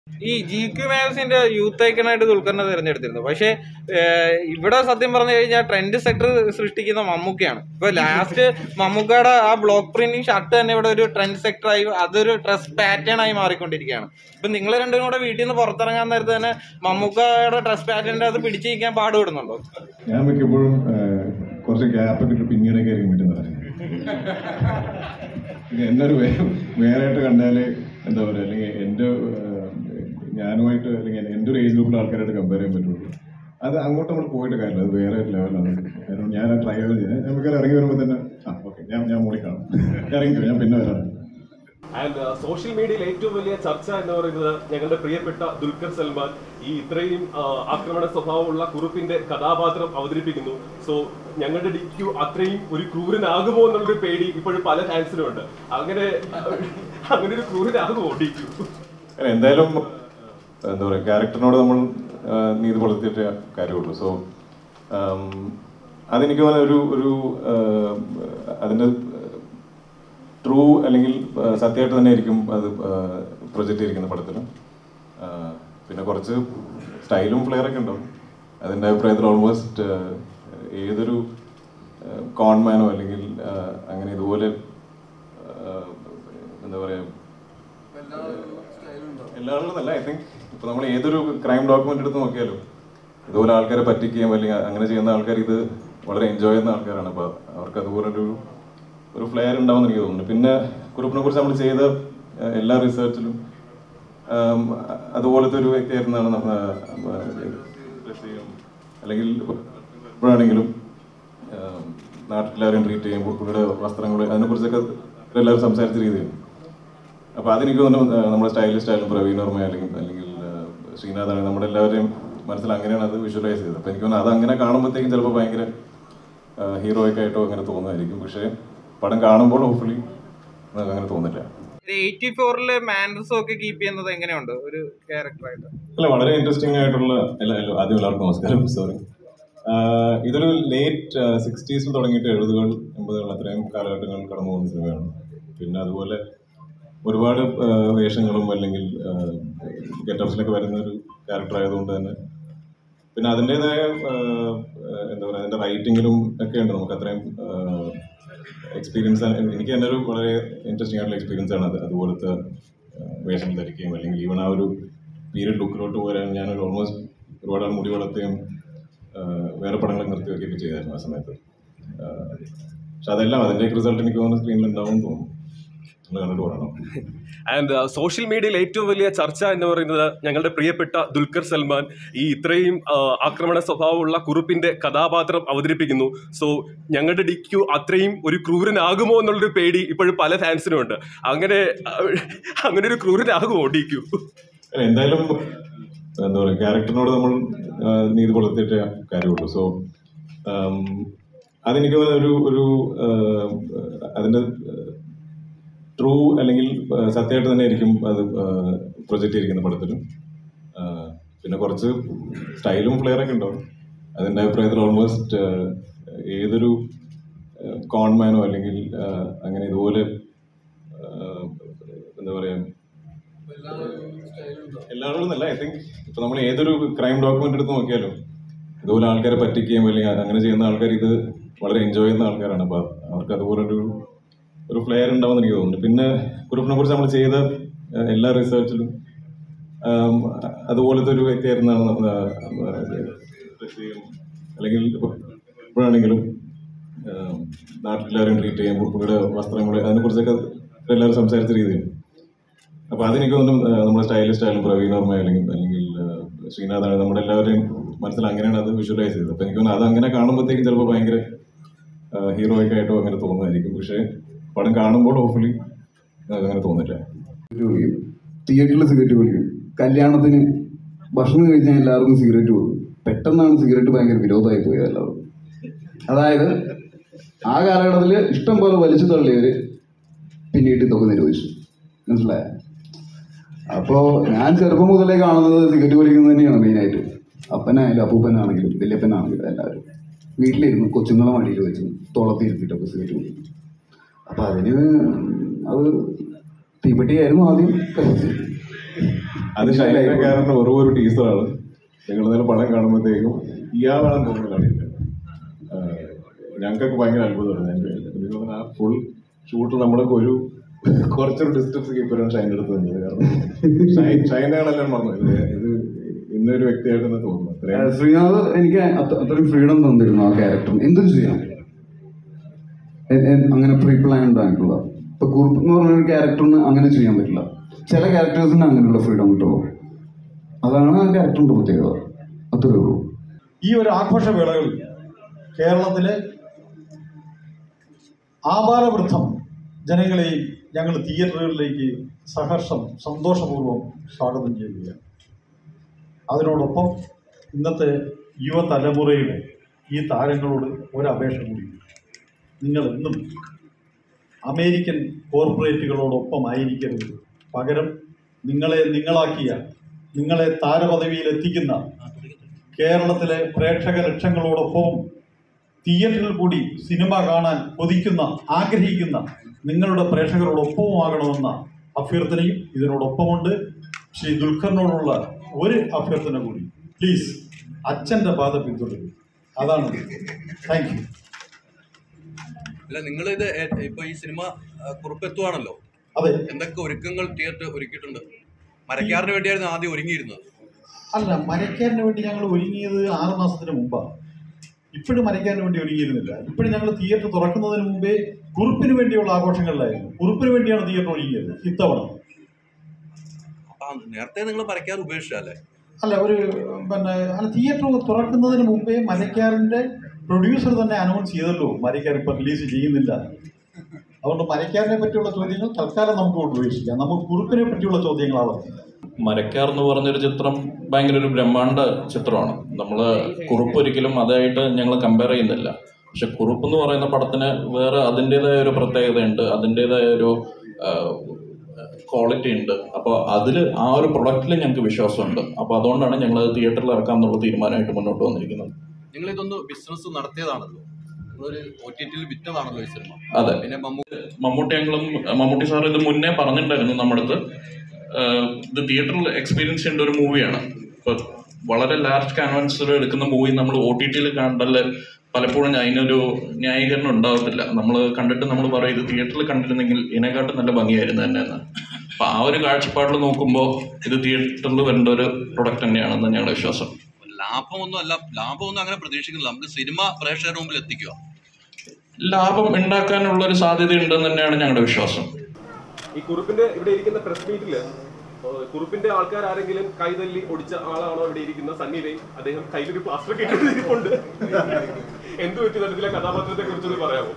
ഈ G Q മാഗസിന്റെ youth ഐക്കണായിട്ട് ദുൽഖറിനെ തിരഞ്ഞെടുത്തിരുന്നു പക്ഷെ ഇവിടെ സത്യം പറഞ്ഞു കഴിഞ്ഞാൽ ട്രെൻഡ് സെക്ടർ സൃഷ്ടിക്കുന്ന മമ്മൂക്കയാണ് ഇപ്പൊ ലാസ്റ്റ് മമ്മൂക്കയുടെ ആ ബ്ലോക്ക് പ്രിന്റിംഗ് ഷർട്ട് തന്നെ ഇവിടെ ഒരു ട്രെൻഡ് സെക്ടർ ആയി അതൊരു ഡ്രസ് പാറ്റേൺ ആയി മാറിക്കൊണ്ടിരിക്കുകയാണ് ഇപ്പൊ നിങ്ങൾ രണ്ടും കൂടെ വീട്ടിൽ നിന്ന് പുറത്തിറങ്ങാൻ നേരത്ത് തന്നെ മമ്മൂക്കയുടെ ഡ്രസ് പാറ്റേണിന്റെ അത് പിടിച്ചു നിൽക്കാൻ പാടുപെടുന്നുണ്ടോ ഞാൻ മിക്കപ്പോഴും ഏഹ്, കുറച്ച് ഗ്യാപ്പ് ഇട്ട് പിന്നീടൊക്കെ ആയിരിക്കും വീട്ടിൽ നിന്ന് എന്നൊരു വേറായിട്ട് കണ്ടാല് എന്താ പറയുക അല്ലെങ്കിൽ എൻ്റെ ഏഹ്, ഞാനുമായിട്ട് അല്ലെങ്കിൽ എൻ്റെ ഒരു ഏജ് ഗ്രൂപ്പിലെ ആൾക്കാരായിട്ട് കമ്പയർ ചെയ്യാൻ പറ്റുള്ളൂ അത് അങ്ങോട്ട് നമ്മൾ പോയിട്ട് കാര്യമില്ല അത് വേറെ ഒരു ലെവലാണ് കാരണം ഞാൻ ആ ട്രൈ ചെയ്ത് ചെയ്യാൻ നമുക്ക് ഇറങ്ങി വരുമ്പോൾ തന്നെ ആ ഓക്കെ ഞാൻ ഞാൻ മോളിൽ കാണും ഇറങ്ങിക്കോ ഞാൻ പിന്നെ വരാം ആൻഡ് സോഷ്യൽ മീഡിയയിൽ ഏറ്റവും വലിയ ചർച്ച എന്ന് പറയുന്നത് ഞങ്ങളുടെ പ്രിയപ്പെട്ട ദുൽഖർ സൽമാൻ ഈ ഇത്രയും ആ, ആക്രമണ സ്വഭാവമുള്ള കുറുപ്പിന്റെ കഥാപാത്രം അവതരിപ്പിക്കുന്നു സോ ഞങ്ങളുടെ ഡിക്യു അത്രയും ഒരു ക്രൂരനാകുമോ എന്നുള്ളൊരു പേടി ഇപ്പോഴും പല ഫാൻസിനും ഉണ്ട് അങ്ങനെ അങ്ങനെ ഒരു ക്രൂരനാകുമോ ഡിക്യു അല്ല, എന്തായാലും എന്താ പറയുക ക്യാരക്ടറിനോട് നമ്മൾ ആ, നീതി പുലർത്തിയിട്ടേ കാര്യമുള്ളൂ സോ അതെനിക്ക് തോന്നുന്ന ഒരു ഒരു ആ, അതിന്റെ ട്രൂ അല്ലെങ്കിൽ ആ, സത്യമായിട്ട് തന്നെ ആയിരിക്കും അത് പ്രൊജക്റ്റ് ചെയ്തിരിക്കുന്ന പടത്തിൽ പിന്നെ കുറച്ച് സ്റ്റൈലും ഫ്ലെയർ ഒക്കെ ഉണ്ടാവും അതിൻ്റെ അഭിപ്രായത്തിൽ ഓൾമോസ്റ്റ് ഏതൊരു കോൺമാനോ അല്ലെങ്കിൽ ആ, അങ്ങനെ ഇതുപോലെ ആ, എന്താ പറയുക എല്ലാവരും അല്ല ഐ തിങ്ക് ഇപ്പൊ നമ്മൾ ഏതൊരു ക്രൈം ഡോക്യുമെന്റ് എടുത്ത് നോക്കിയാലും ഇതുപോലെ ആൾക്കാരെ പറ്റിക്കുകയും അല്ലെങ്കിൽ അങ്ങനെ ചെയ്യുന്ന ആൾക്കാർ ഇത് വളരെ എൻജോയ് ചെയ്യുന്ന ആൾക്കാരാണ് അപ്പൊ അവർക്ക് അതുപോലെ ഒരു ഒരു ഫ്ലെയർ ഉണ്ടാവും എനിക്ക് തോന്നുന്നു പിന്നെ കുറിപ്പിനെ കുറിച്ച് നമ്മൾ ചെയ്ത ഏഹ്, എല്ലാ റിസർച്ചിലും ആം, അതുപോലത്തെ ഒരു വ്യക്തിയായിരുന്നാണ് നമ്മ- ആ, റഷ്യയും അല്ലെങ്കിൽ എപ്പോഴാണെങ്കിലും ആം, നാട്ടിലെല്ലാവരും ട്രീറ്റ് ചെയ്യുമ്പോൾ പുള്ളിയുടെ വസ്ത്രങ്ങൾ അതിനെക്കുറിച്ചൊക്കെ എല്ലാവരും സംസാരിച്ച രീതിയാണ് അപ്പൊ അതെനിക്ക് തോന്നുന്നു ആ, നമ്മുടെ സ്റ്റൈലിസ്റ്റ് ആയാലും പ്രവീൺ വർമ്മ അല്ലെങ്കിൽ അല്ലെങ്കിൽ ആ, ശ്രീനാഥാണ് നമ്മുടെ എല്ലാവരെയും മനസ്സിൽ അങ്ങനെയാണ് അത് വിഷ്വലൈസ് ചെയ്തത് അപ്പൊ എനിക്ക് തോന്നുന്നു അത് അങ്ങനെ കാണുമ്പോഴത്തേക്കും ചിലപ്പോൾ ഭയങ്കര ഹീറോയിക് ആയിട്ടോ അങ്ങനെ തോന്നുമായിരിക്കും പക്ഷേ പടം കാണുമ്പോൾ ഹോപ്പ്ഫുള്ളി നമുക്ക് അങ്ങനെ തോന്നില്ല എയ്റ്റി ഫോറിലെ മാനർസും ഒക്കെ കീപ്പ് ചെയ്യുന്നത് എങ്ങനെയുണ്ട് ഒരു ക്യാരക്ടറായിട്ട് അല്ല വളരെ ഇൻട്രസ്റ്റിംഗ് ആയിട്ടുള്ള എല്ലാ എല്ലാ- ആദ്യം എല്ലാവർക്കും നമസ്കാരം സോറി ഇതൊരു ലേറ്റ് സിക്സ്റ്റീസിൽ തുടങ്ങിയിട്ട് എഴുപതുകൾ എൺപതുകൾ അത്രയും കാലഘട്ടങ്ങൾ കടന്നു പോകുന്ന സിനിമയാണ് പിന്നെ അതുപോലെ ഒരുപാട് ആ, വേഷങ്ങളും അല്ലെങ്കിൽ ഗെറ്റപ്സിലൊക്കെ വരുന്ന ഒരു ക്യാരക്ടർ ആയതുകൊണ്ട് തന്നെ പിന്നെ അതിൻ്റെതായ എന്താ പറയുക അതിൻ്റെ റൈറ്റിങ്ങിലും ഒക്കെ ഉണ്ട് നമുക്ക് അത്രയും എക്സ്പീരിയൻസ് എനിക്ക് തന്നെ ഒരു വളരെ ഇൻട്രസ്റ്റിംഗ് ആയിട്ടുള്ള എക്സ്പീരിയൻസ് ആണ് അത് അതുപോലത്തെ ആ, വേഷം ധരിക്കുകയും അല്ലെങ്കിൽ ഈവൺ ആ ഒരു പീരിയഡ് ലുക്കിലോട്ട് പോരാൻ ഞാനൊരു ഓൾമോസ്റ്റ് ഒരുപാട് ആൾ മുടി വളർത്തുകയും ആ, വേറെ പടങ്ങളൊക്കെ നിർത്തി വെക്കുകയൊക്കെ ചെയ്തായിരുന്നു ആ സമയത്ത് ആ, പക്ഷെ അതെല്ലാം അതിൻ്റെയൊക്കെ റിസൾട്ട് എനിക്ക് തോന്നുന്നു സ്ക്രീനിൽ ഉണ്ടാവും എന്ന് തോന്നുന്നു നിങ്ങൾ കണ്ടിട്ട് പറയണം ആൻഡ് സോഷ്യൽ മീഡിയയിൽ ഏറ്റവും വലിയ ചർച്ച എന്ന് പറയുന്നത് ഞങ്ങളുടെ പ്രിയപ്പെട്ട ദുൽഖർ സൽമാൻ ഈ ഇത്രയും ആ, ആക്രമണ സ്വഭാവമുള്ള കുറുപ്പിന്റെ കഥാപാത്രം അവതരിപ്പിക്കുന്നു സോ ഞങ്ങളുടെ ഡിക്യു അത്രയും ഒരു ക്രൂരനാകുമോ എന്നുള്ളൊരു പേടി ഇപ്പോഴും പല ഫാൻസിനും ഉണ്ട് അങ്ങനെ ആ, അങ്ങനെ ഒരു ക്രൂരനാകുമോ ഡിക്യു അല്ല, എന്തായാലും എന്താ പറയുക ക്യാരക്ടറിനോട് നമ്മൾ ആ, നീതി പുലർത്തിയിട്ടേ കാര്യമുള്ളൂ സോ അതെനിക്ക് തോന്നുന്ന ഒരു ഒരു ആ, അതിന്റെ ട്രൂ അല്ലെങ്കിൽ ആ, സത്യമായിട്ട് തന്നെ ആയിരിക്കും അത് പ്രൊജക്റ്റ് ചെയ്തിരിക്കുന്ന പടത്തിൽ പിന്നെ കുറച്ച് സ്റ്റൈലും ഫ്ലെയർ ഒക്കെ ഉണ്ടാവും അതിന്റെ അഭിപ്രായത്തിൽ ഓൾമോസ്റ്റ് ഏതൊരു കോൺമാനോ അല്ലെങ്കിൽ ആ, അങ്ങനെ ഇതുപോലെ ആ, എന്താ പറയാ എല്ലാവരും എന്നല്ല ഐ തിങ്ക് ഇപ്പൊ നമ്മൾ ഏതൊരു ക്രൈം ഡോക്യുമെന്റ് എടുത്ത് നോക്കിയാലും ഇതുപോലെ ആൾക്കാരെ പറ്റിക്കുകയും അല്ലെങ്കിൽ അങ്ങനെ ചെയ്യുന്ന ആൾക്കാർ ഇത് വളരെ എൻജോയ് ചെയ്യുന്ന ആൾക്കാരാണ് അപ്പൊ അവർക്ക് അതുപോലെ ഒരു ഒരു ഫ്ലെയർ ഉണ്ടാവും എനിക്ക് തോന്നുന്നു പിന്നെ കുറിപ്പിനെ കുറിച്ച് നമ്മൾ ചെയ്ത ഏഹ്, എല്ലാ റിസർച്ചിലും ആം, അതുപോലത്തെ ഒരു വ്യക്തിയായിരുന്നാണ് നമ്മൾ റഷ്യയും അല്ലെങ്കിൽ എപ്പോഴാണെങ്കിലും ആം, നാട്ടിലെല്ലാവരും ട്രീറ്റ് ചെയ്യുമ്പോൾ പുള്ളിയുടെ വസ്ത്രങ്ങൾ അതിനെക്കുറിച്ചൊക്കെ എല്ലാവരും സംസാരിച്ച രീതിയാണ് അപ്പൊ അതെനിക്ക് തോന്നുന്നു ആ, നമ്മുടെ സ്റ്റൈലിസ്റ്റ് ആയാലും പ്രവീൺ വർമ്മ അല്ലെങ്കിൽ അല്ലെങ്കിൽ ആ, ശ്രീനാഥാണ് നമ്മുടെ എല്ലാവരെയും മനസ്സിൽ അങ്ങനെയാണ് അത് വിഷ്വലൈസ് ചെയ്തത് അപ്പൊ എനിക്ക് തോന്നുന്നു അത് അങ്ങനെ കാണുമ്പോഴത്തേക്കും ചിലപ്പോൾ ഭയങ്കര ഹീറോയിക് ആയിട്ടോ അങ്ങനെ തോന്നുമായിരിക്കും പക്ഷേ പടം കാണുമ്പോൾ ഹോപ്പ്ഫുള്ളി അങ്ങനെ തോന്നില്ല സിഗരറ്റ് വലിക്കും തിയേറ്ററിൽ സിഗരറ്റ് വലിക്കും കല്യാണത്തിന് ഭക്ഷണം കഴിച്ചാൽ എല്ലാവർക്കും സിഗരറ്റ് കൊടുക്കും പെട്ടെന്നാണ് സിഗരറ്റ് ഭയങ്കര വിരോധമായി പോയത് എല്ലാവർക്കും അതായത് ആ കാലഘട്ടത്തിൽ ഇഷ്ടം പോലെ വലിച്ചു തള്ളിയവര് പിന്നീട് ഇതൊക്കെ നിരോധിച്ചു മനസ്സിലായ അപ്പോ ഞാൻ ചെറുപ്പം മുതലേ കാണുന്നത് സിഗരറ്റ് വലിക്കുന്നത് തന്നെയാണ് മെയിനായിട്ട് അപ്പനായാലും അപ്പൂപ്പനാണെങ്കിലും വല്യപ്പനാണെങ്കിലും എല്ലാവരും വീട്ടിലിരുന്ന് കൊച്ചുങ്ങളെ മടിയിൽ വെച്ച് തോളത്തിരുത്തിയിട്ടൊക്കെ സിഗരറ്റ് വലിക്കും അപ്പൊ അതിന് അത് തീപ്പെട്ടിയായിരുന്നു ആദ്യം കത്തിച്ചത് അത് ഷൈനക്കാരന്റെ വെറും ഒരു ടീച്ചറാണ് നിങ്ങൾ ഇന്നലെ പടം കാണുമ്പോഴത്തേക്കും ഇയാളാണെന്ന് തോന്നുന്നതാണ് ഞങ്ങൾക്കൊക്കെ ഭയങ്കര അത്ഭുതമാണ് ഞങ്ങൾക്ക് എനിക്ക് തോന്നുന്നു ആ ഫുൾ ഷൂട്ട് നമ്മളൊക്കെ ഒരു കുറച്ചൊരു ഡിസ്റ്റൻസ് കീപ്പറാണ് ഷൈൻ്റെ അടുത്ത് നിന്നത് കാരണം ഷൈൻ ഷൈനാണെല്ലാം പറഞ്ഞു ഇത് ഇത് ഇന്നൊരു വ്യക്തിയായിട്ടെന്ന് തോന്നുന്നു ഏഹ് അത്രയും ശ്രീനാഥ് എനിക്ക് അത്ര- അത്രയും ഫ്രീഡം തന്നിരുന്നു ആ ക്യാരക്ടറിന് എന്തും ചെയ്യാം എ- എ- അങ്ങനെ പ്രീ പ്ലാൻഡ് ആയിട്ടുള്ള ഇപ്പൊ കുറുപ്പ് എന്ന് പറഞ്ഞ ഒരു ക്യാരക്ടറിന് അങ്ങനെ ചെയ്യാൻ പറ്റില്ല ചില ക്യാരക്ടേഴ്സിന് അങ്ങനെയുള്ള ഫ്രീഡം കിട്ടുമോ അതാണ് ആ ക്യാരക്ടറിന്റെ പ്രത്യേകത അത്രേ ഉള്ളൂ ഈ ഒരു ആഘോഷവേളകളിൽ കേരളത്തിലെ ആപാലവൃദ്ധം ജനങ്ങളെയും ഞങ്ങൾ തിയേറ്ററുകളിലേക്ക് സഹർഷം സന്തോഷപൂർവ്വം സ്വാഗതം ചെയ്യുകയാണ് അതിനോടൊപ്പം ഇന്നത്തെ യുവതലമുറയുടെ ഈ താരങ്ങളോട് ഒരു അപേക്ഷ കൂടി നിങ്ങൾ എന്നും അമേരിക്കൻ കോർപ്പറേറ്റുകളോടൊപ്പം ആയിരിക്കരുത് പകരം നിങ്ങളെ നിങ്ങളാക്കിയ നിങ്ങളെ താരപദവിയിൽ എത്തിക്കുന്ന കേരളത്തിലെ പ്രേക്ഷക ലക്ഷങ്ങളോടൊപ്പവും തിയേറ്ററിൽ കൂടി സിനിമ കാണാൻ കൊതിക്കുന്ന ആഗ്രഹിക്കുന്ന നിങ്ങളുടെ പ്രേക്ഷകരോടൊപ്പവും ആകണമെന്ന അഭ്യർത്ഥനയും ഇതിനോടൊപ്പമുണ്ട് ശ്രീ ദുൽഖറിനോടുള്ള ഒരു അഭ്യർത്ഥന കൂടി പ്ലീസ് അച്ഛൻ്റെ പാത പിന്തുടരും അതാണ് താങ്ക് യു അല്ല നിങ്ങൾ ഇത് ഇപ്പൊ ഈ സിനിമ ആ, കുറിപ്പെത്തുവാണല്ലോ അതെ എന്തൊക്കെ ഒരുക്കങ്ങൾ തിയേറ്റർ ഒരുക്കിയിട്ടുണ്ട് മരക്കാറിന് വേണ്ടിയായിരുന്നു ആദ്യം ഒരുങ്ങിയിരുന്നത് അല്ല മരയ്ക്കാരന് വേണ്ടി ഞങ്ങൾ ഒരുങ്ങിയത് ആറ് മാസത്തിന് മുമ്പാണ് ഇപ്പോഴും മരയ്ക്കാരന് വേണ്ടി ഒരുങ്ങിയിരുന്നില്ല ഇപ്പോഴും ഞങ്ങൾ തിയേറ്റർ തുറക്കുന്നതിന് മുമ്പേ കുറിപ്പിന് വേണ്ടിയുള്ള ആഘോഷങ്ങളിലായിരുന്നു കുറിപ്പിന് വേണ്ടിയാണ് തിയേറ്റർ ഒരുങ്ങിയത് ഇത്തവണ അപ്പൊ ആ നേരത്തെ നിങ്ങൾ മരക്കാർ ഉപേക്ഷിച്ചല്ലേ അല്ല ഒരു പിന്നെ അല്ല തിയേറ്റർ തുറക്കുന്നതിന് മുമ്പേ മരയ്ക്കാരൻ്റെ പ്രൊഡ്യൂസർ തന്നെ അനൗൺസ് ചെയ്തല്ലോ മരയ്ക്കാർ ഇപ്പം റിലീസ് ചെയ്യുന്നില്ല അതുകൊണ്ട് മരയ്ക്കാരനെ പറ്റിയുള്ള ചോദ്യങ്ങൾ തൽക്കാലം നമുക്ക് ഉപേക്ഷിക്കാം നമുക്ക് കുറിപ്പിനെ പറ്റിയുള്ള ചോദ്യങ്ങളാവാം മരക്കാർ എന്ന് പറഞ്ഞൊരു ചിത്രം ഭയങ്കര ഒരു ബ്രഹ്മാണ്ഡ ചിത്രമാണ് നമ്മൾ കുറുപ്പ് ഒരിക്കലും അതായിട്ട് ഞങ്ങൾ കമ്പയർ ചെയ്യുന്നില്ല പക്ഷെ കുറുപ്പ് എന്ന് പറയുന്ന പടത്തിന് വേറെ അതിൻ്റെതായ ഒരു പ്രത്യേകതയുണ്ട് അതിൻ്റെതായ ഒരു ക്വാളിറ്റി ഉണ്ട് അപ്പോൾ അതിൽ ആ ഒരു പ്രൊഡക്റ്റിൽ ഞങ്ങൾക്ക് വിശ്വാസമുണ്ട് അപ്പോൾ അതുകൊണ്ടാണ് ഞങ്ങൾ അത് തിയേറ്ററിൽ ഇറക്കാം എന്നുള്ള തീരുമാനമായിട്ട് മുന്നോട്ട് വന്നിരിക്കുന്നത് നിങ്ങൾ ഇതൊന്ന് ബിസിനസ് നടത്തിയതാണല്ലോ നിങ്ങളൊരു ഒ ടി ടിയിൽ വിറ്റതാണല്ലോ ഈ സിനിമ അതെ പിന്നെ മമ്മൂ മമ്മൂട്ടി ഞങ്ങളും മമ്മൂട്ടി സാർ ഇത് മുന്നേ പറഞ്ഞിട്ടുണ്ടായിരുന്നു നമ്മുടെ അടുത്ത് ആഹ് ഇത് തിയേറ്ററിൽ എക്സ്പീരിയൻസ് ചെയ്യേണ്ട ഒരു മൂവിയാണ് ഇപ്പൊ വളരെ ലാർജ് ക്യാൻവാൻസിൽ എടുക്കുന്ന മൂവി നമ്മൾ ഒ ടി ടിയിൽ കണ്ടാല് പലപ്പോഴും അതിനൊരു ന്യായീകരണം ഉണ്ടാവത്തില്ല നമ്മൾ കണ്ടിട്ട് നമ്മൾ പറയും ഇത് തിയേറ്ററിൽ കണ്ടിരുന്നെങ്കിൽ ഇതിനെക്കാട്ടും നല്ല ഭംഗിയായിരുന്നു തന്നെ എന്ന് അപ്പൊ ആ ഒരു കാഴ്ചപ്പാടിൽ നോക്കുമ്പോൾ ഇത് തിയേറ്ററിൽ വരേണ്ട ഒരു പ്രൊഡക്റ്റ് തന്നെയാണെന്ന് ഞങ്ങളുടെ വിശ്വാസം ലാഭമൊന്നും അല്ല ലാഭമൊന്നും അങ്ങനെ പ്രതീക്ഷിക്കുന്നില്ല നമുക്ക് സിനിമ പ്രേക്ഷകരുടെ മുമ്പിൽ എത്തിക്കുക ലാഭം ഉണ്ടാക്കാനുള്ള ഒരു സാധ്യത ഉണ്ടെന്ന് തന്നെയാണ് ഞങ്ങളുടെ വിശ്വാസം ഈ കുറുപ്പിന്റെ ഇവിടെ ഇരിക്കുന്ന പ്രസ് മീറ്റില് കുറുപ്പിന്റെ ആൾക്കാർ ആരെങ്കിലും കൈതല്ലി ഒടിച്ച ആളാണോ ഇവിടെ ഇരിക്കുന്ന സണ്ണിയിലെ അദ്ദേഹം കയ്യിലൊരു പ്ലാസ്റ്റർ ഒക്കെ ഇട്ടിരിപ്പുണ്ട് എന്ത് പറ്റി തരത്തിലെ കഥാപാത്രത്തെ കുറിച്ചൊന്ന് പറയാമോ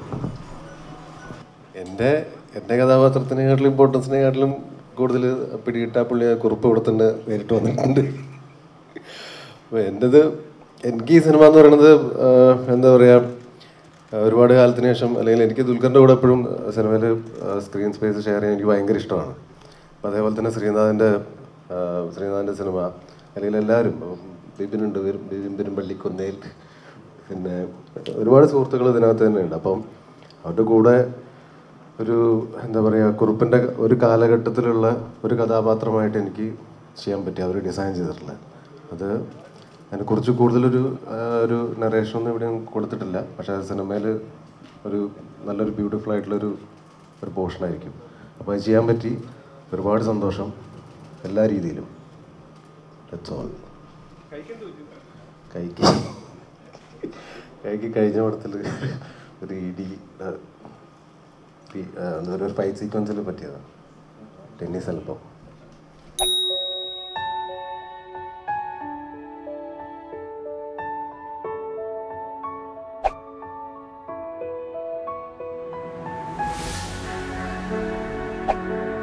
എൻ്റെ എൻ്റെ കഥാപാത്രത്തിനെക്കാട്ടിലും ഇമ്പോർട്ടൻസിനെക്കാട്ടിലും കൂടുതൽ പിടികിട്ടാ പുള്ളി ആ കുറിപ്പ് ഇവിടെ തന്നെ നേരിട്ട് വന്നിട്ടുണ്ട് അപ്പോൾ എൻ്റെത് എനിക്ക് ഈ സിനിമ എന്ന് പറയുന്നത് ആഹ്, എന്താ പറയുക ഒരുപാട് കാലത്തിന് ശേഷം അല്ലെങ്കിൽ എനിക്ക് ദുൽഖറിൻ്റെ കൂടെ എപ്പോഴും സിനിമയിൽ സ്ക്രീൻ സ്പേസ് ഷെയർ ചെയ്യാൻ എനിക്ക് ഭയങ്കര ഇഷ്ടമാണ് അപ്പോൾ അതേപോലെ തന്നെ ശ്രീനാഥിൻ്റെ ആഹ്, ശ്രീനാഥിൻ്റെ സിനിമ അല്ലെങ്കിൽ എല്ലാവരും ബിബിനുണ്ട് ബിബിൻ പെരുമ്പള്ളിക്കൊന്നേൽ പിന്നെ ഒരുപാട് സുഹൃത്തുക്കൾ ഇതിനകത്ത് തന്നെയുണ്ട് അപ്പം അവരുടെ കൂടെ ഒരു എന്താ പറയുക കുറുപ്പിൻ്റെ ഒരു കാലഘട്ടത്തിലുള്ള ഒരു കഥാപാത്രമായിട്ട് എനിക്ക് ചെയ്യാൻ പറ്റി അവർ ഡിസൈൻ ചെയ്തിട്ടുള്ളത് അത് അതിനെക്കുറിച്ച് കൂടുതലൊരു ആ, ഒരു നറേഷനൊന്നും എവിടെയും കൊടുത്തിട്ടില്ല പക്ഷേ അത് സിനിമയിൽ ഒരു നല്ലൊരു ബ്യൂട്ടിഫുൾ ആയിട്ടുള്ളൊരു ഒരു പോർഷനായിരിക്കും അപ്പോൾ അത് ചെയ്യാൻ പറ്റി ഒരുപാട് സന്തോഷം എല്ലാ രീതിയിലും ദറ്റ്സ് ഓൾ കൈക്ക് കൈക്ക് കഴിഞ്ഞ പടത്തിൽ ഒരു ഇടി ആ, ഈ, ആ, ഒരു ഫൈറ്റ് സീക്വൻസിൽ പറ്റിയതാണ് ടെന്നീസ് അല്പം Thank